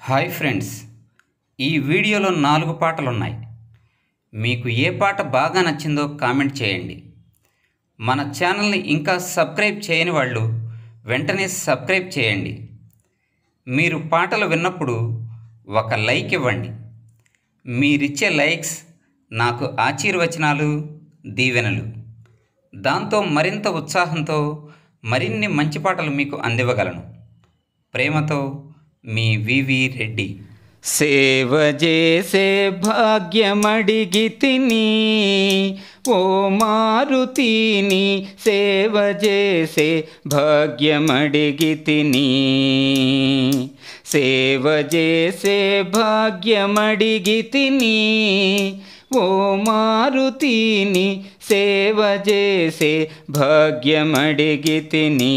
hi friends ఈ వీడియోలో నాలుగు పాటలు ఉన్నాయి మీకు ఏ పాట బాగా నచ్చిందో కామెంట్ చేయండి మన ఛానల్ని ఇంకా సబ్స్క్రైబ్ చేయని వాళ్ళు వెంటనే సబ్స్క్రైబ్ చేయండి మీరు పాటలు విన్నప్పుడు ఒక లైక్ ఇవ్వండి మీరిచ్చే లైక్స్ నాకు ఆశీర్వచనాలు దీవెనలు దాంతో మరింత ఉత్సాహంతో మరిన్ని మంచి పాటలు మీకు అందివ్వగలను ప్రేమతో మీ వివి రెడ్డి సేవ చేసే భాగ్యమడిగి తిని ఓ మారుతిని సేవ చేసే భాగ్యమడిగి తిని సేవ చేసే భాగ్యమడిగి తిని ఓ మారుతిని సేవ చేసే భాగ్యమడిగి తిని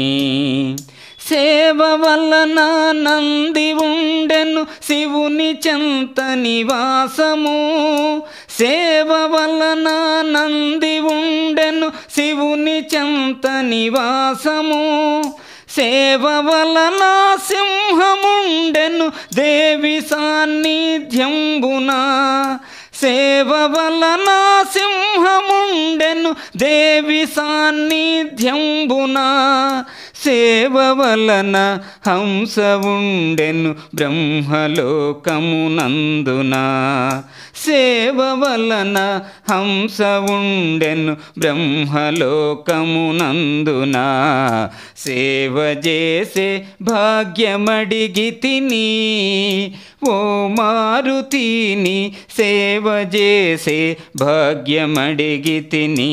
సేవ వలన నంది ఉండెను శివుని చెంత నివాసము సేవ వలన నంది ఉండెను శివుని చెంత నివాసము సేవ వలన సింహముండెను దేవి సాన్నిధ్యంబునా సేవ వలన సింహముండెను దేవి సాన్నిధ్యంబునా సేవ వలన హంస ఉండెను బ్రహ్మలోకమునందున సేవ వలన హంస ఉండెను బ్రహ్మలోకమునందున సేవ చేసే భాగ్యమడిగి తిని ఓ మారుతిని సేవ చేసే భాగ్యమడిగి తిని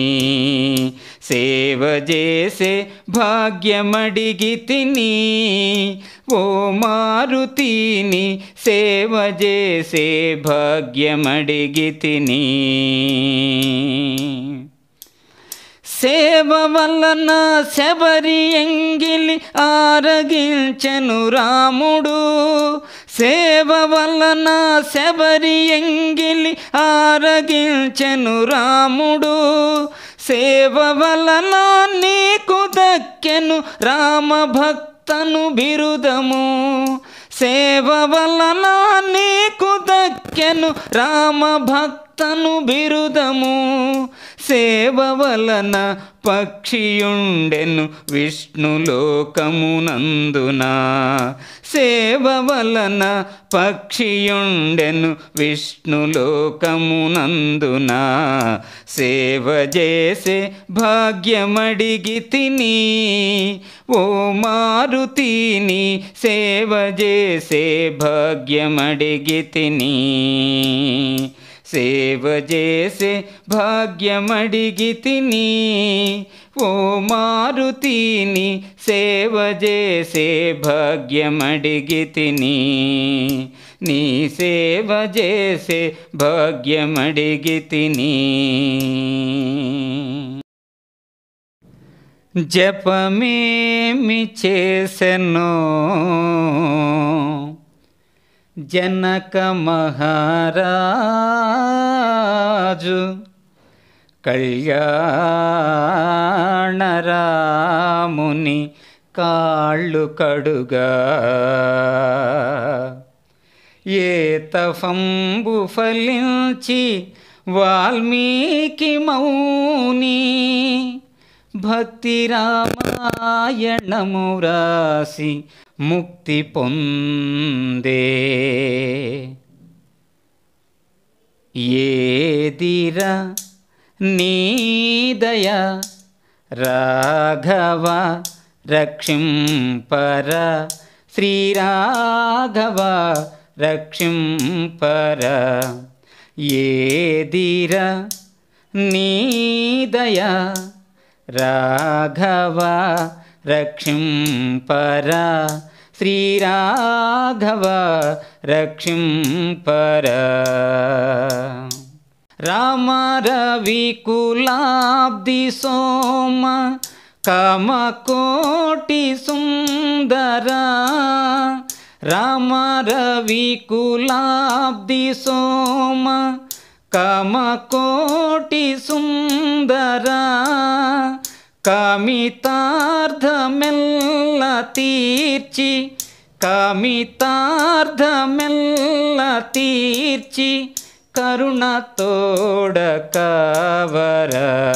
సేవ చేసే భాగ్యమడిగి తిని ఓ మారుతిని సేవ చేసే భాగ్యమడిగి తిని సేవ వలన శబరి ఎంగిలి ఆరగించెను రాముడు సేవ వలన శబరి ఎంగిలి ఆరగించెను రాముడు సేవ వలన నీకు దక్కెను రామ భక్తను బిరుదము సేవ వలన నీకు దక్కెను రామ భక్తను బిరుదము సేవ వలన పక్షియుండెను విష్ణులోకమునందున సేవ వలన పక్షియుండెను విష్ణులోకమునందున సేవ చేసే భాగ్యమడిగి తిని ఓ మారుతిని సేవ చేసే భాగ్యమడిగి తిని సేవ చేసే భాగ్యమడిగి తిని ఓ మారుతిని సేవ చేసే భాగ్యమడిగి తిని నీ సేవ చేసే భాగ్యమడిగి తిని జపమేమి చేసెనో జనక మహారాజు కళ్యాణరాముని కాళ్ళు కడుగా ఏ తఫంబు ఫలించి వాల్మీకి మౌని భక్తి రామాయణము రాసి ముక్తి పొందే ఏదిరా నీదయ రాఘవ రక్షింపర శ్రీరాఘవ రక్షింపర ఏదిరా నీదయ రాఘవ రక్షింపర శ్రీరాఘవ రక్షింపర రామ రవి కులాబ్ది సోమ కమకోటి సుందర రామ రవి కులాబ్ది సోమ కమకోటి సుందర కామితార్థమెల్ల తీర్చి కమితార్థమెల్ల తీర్చి కరుణతోడ కవర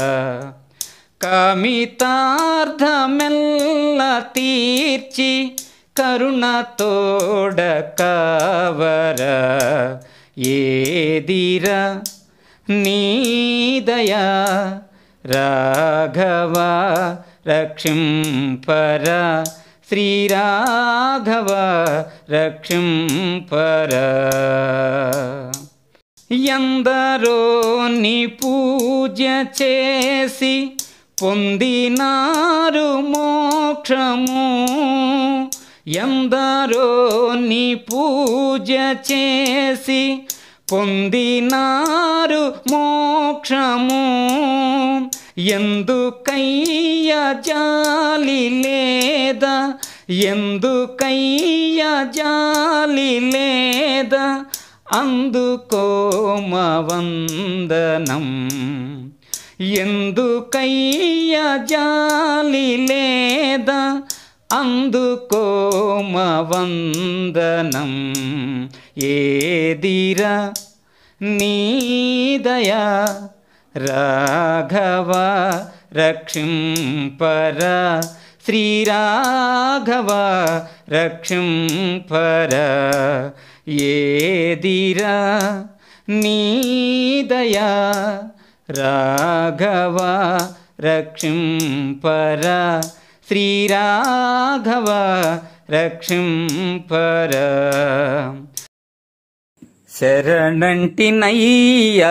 కమితార్థమెల్ల తీర్చి కరుణతోడ కవర ఏదిర నీదయా రాఘవ రక్షింపర శ్రీరాఘవ రక్షింపర ఎందరో నీ పూజ చేసి పొందినారు మోక్షము ఎందరో నీ పూజ చేసి పొందినారు మోక్షము ఎందుకయ్య జాలి లేదా ఎందుకయ్య జాలి లేదా అందుకోమవందనం ఎందుకయ్య జాలి లేదా అందుకోమవందనం ఏదిరా నీదయా రాఘవ రక్షింపర శ్రీరాఘవ రక్షింపర ఏదిరా నీదయా రాఘవ రక్షింపర శ్రీరాఘవ రక్షింపర శరణంటినయ్యా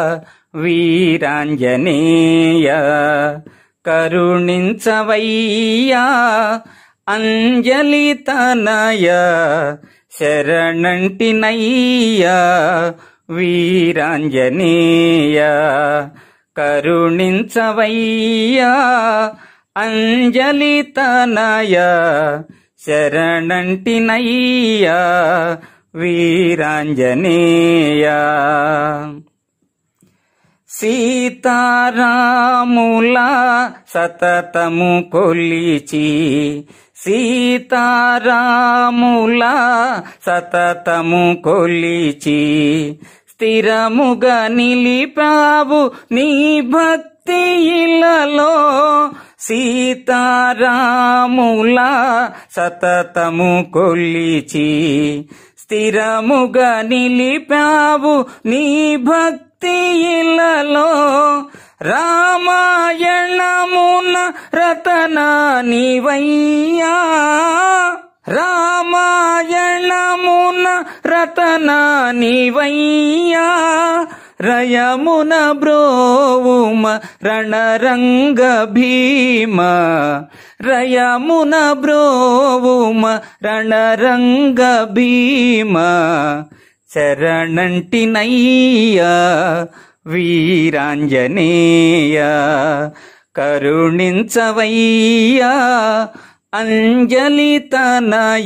వీరాంజనేయ కరుణించవయ్యా అంజలి తనయ శరణంటినయ్యా వీరాంజనేయ కరుణించవయ్యా అంజలి తనయ శరణంటినయ్యా వీరాంజనేయ సీతారాముల సతతము కొలిచి సీతారాముల సతతము కొలిచి స్థిరముగా నిలిపావు నీ భక్తి ఇలలో సీతారాముల సతతము కొలిచి స్థిరముగా నిలిపావు నీ భక్తి ఇలలో రామాయణమున రతన నీవయ్యా రామాయణమున రతన నీవయ్యా రయమున బ్రోవుమ రణరంగ భీమ రయమున బ్రోవుమ రణరంగ భీమ శరణంటినయ్యా వీరాంజనేయ కరుణించవయ్యా అంజలి తనయ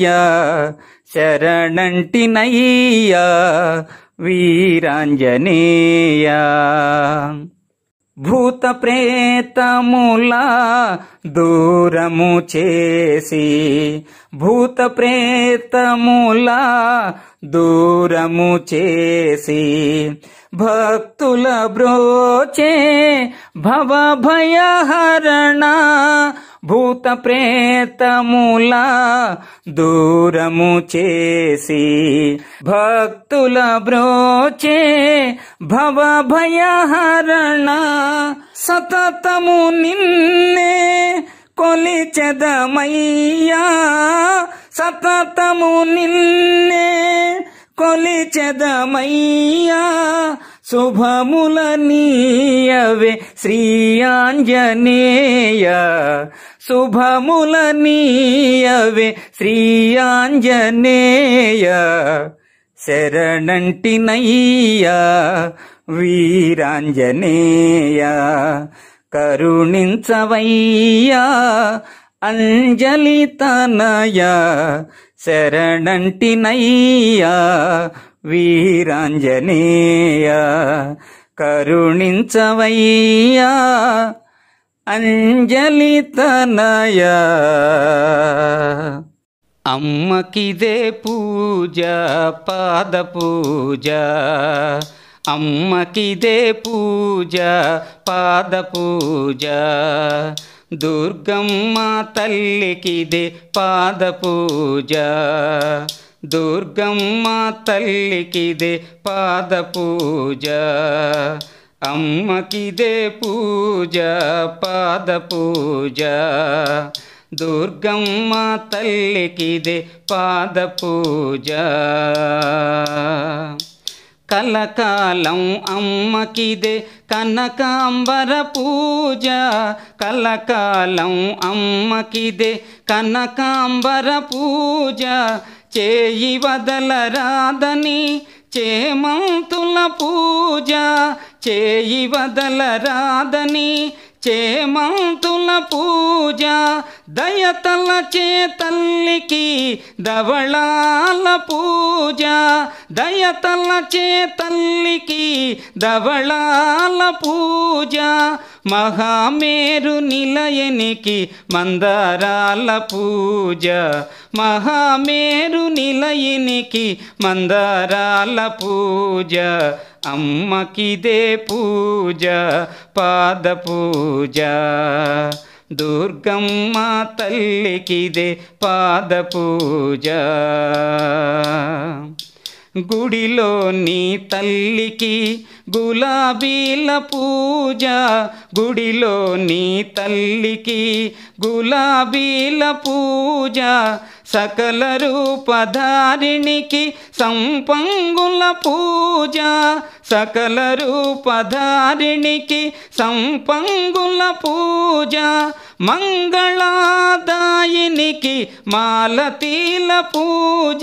శరణంటినయ్యా వీరాంజనేయ భూత ప్రేతముల దూరము చేసి భూత ప్రేతముల దూరము చేసి భక్తుల బ్రోచే భవ భయహరణ భూత ప్రేతముల దూరము చేసి భక్తుల బ్రోచే భవ భయహరణ సతతము నిన్నే కొలిచెదమయ్యా సతతము నిన్నే కొలిచెదమయ్యా శుభముల నీయవే శ్రీ ఆంజనేయ శుభముల నీయవే శ్రీ ఆంజనేయ శరణంటినయ్యా వీరాంజనేయ కరుణించవయ్యా అంజలి తనయ శరణంటినయ్యా వీరాంజనేయ కరుణించవయ్యా అంజలి తనయ అమ్మకిదే పూజ పాద పూజ అమ్మకిదే పూజ పాద పూజ దుర్గమ్మ తల్లికిదే పాద పూజ దుర్గమ్మ తల్లికిదే పాద పూజ అమ్మకిదే పూజ పాద పూజ దుర్గమ్మ తల్లికిదే పాద పూజ కలకాలం అమ్మకిదే కనకాంబర పూజ కలకాలం అమ్మకిదే కనకాంబర పూజ చేయి వదలరాదని చేమంతుల పూజ చేయి వదలరాదని చేమంతుల పూజ దయతల చేతల్లికి దవళాల పూజ దయతల చేతల్లికి దవళాల పూజ మహామేరు నిలయనికి మందారాల పూజ మహామేరు నిలయనికి మందారాల పూజ అమ్మకిదే పూజ పాద పూజ దుర్గమ్మ తల్లికిదే పాద పూజ గుడిలో నీ తల్లికి గులాబీల పూజ గుడిలో నీ తల్లికి గులాబీల పూజ సకల రూపధారిణికి సంపంగుల పూజ సకల రూపధారిణికి సంపంగుల పూజ మంగళాదాయినికి మాలతీల పూజ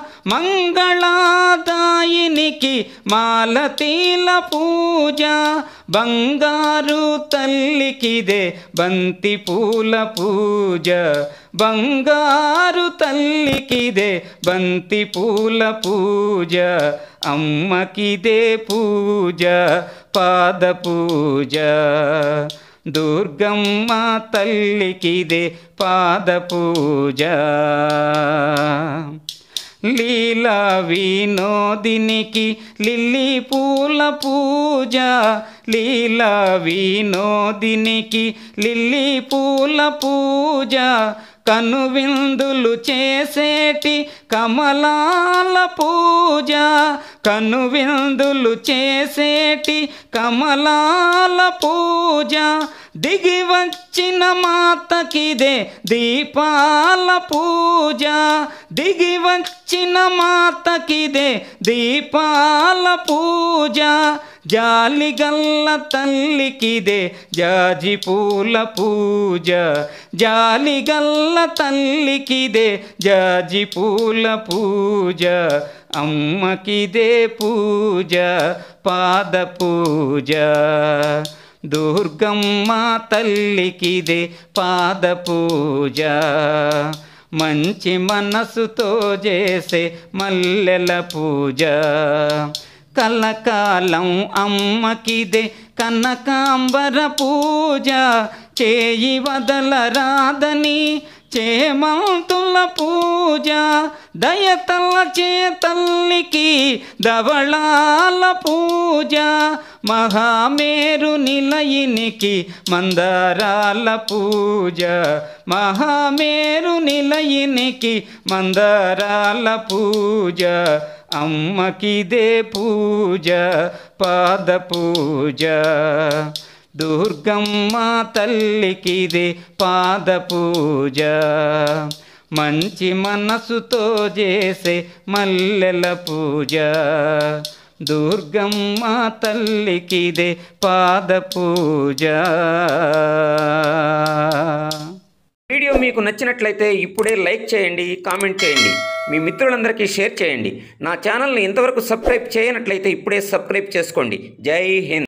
మంగళాదాయినికి మాలతీల పూజ బంగారు తల్లికిదే బంతి పూల పూజ బంగారు తల్లికిదే బంతి పూల పూజ అమ్మకిదే పూజ పాద పూజ దుర్గమ్మ తల్లికిదే పాద పూజ లీలా వినోదినికి లిల్లీ పూల పూజ లీలా వినోదినికి లిల్లీ పూల పూజ కనువిందులు చేసేటి కమలాల పూజ కనువిందులు చేసేటి కమలాల పూజ దిగి వచ్చిన మాతకిదే దీపాల పూజ దిగి వచ్చిన మాతకిదే దీపాల పూజ జాలిగల్ల తల్లికిదే జాజి పూల పూజ జాలిగల్ల తల్లికిదే జాజి పూల పూజ అమ్మకిదే పూజ పాద పూజ దుర్గమ్మ తల్లికిదే పాద పూజ మంచి మనసుతో చేసే మల్లెల పూజ కలకాలం అమ్మకిదే కనకాంబర పూజ చేయి వదలరాదని చేమంతుల పూజ దయతల చేతల్లికి ధవళాల పూజ మహామేరు నిలయినికి మందారాల పూజ మహామేరు నిలయినికి మందారాల పూజ అమ్మకిదే పూజ పాద పూజ దుర్గమ్మ తల్లికిదే పాద పూజ మంచి మనసుతో చేసే మల్లెల పూజ దుర్గమ్మ తల్లికిదే పాద పూజ వీడియో మీకు నచ్చినట్లయితే ఇప్పుడే లైక్ చేయండి కామెంట్ చేయండి మీ మిత్రులందరికీ షేర్ చేయండి నా ఛానల్ని ఇంతవరకు సబ్స్క్రైబ్ చేయనట్లయితే ఇప్పుడే సబ్స్క్రైబ్ చేసుకోండి జై హింద్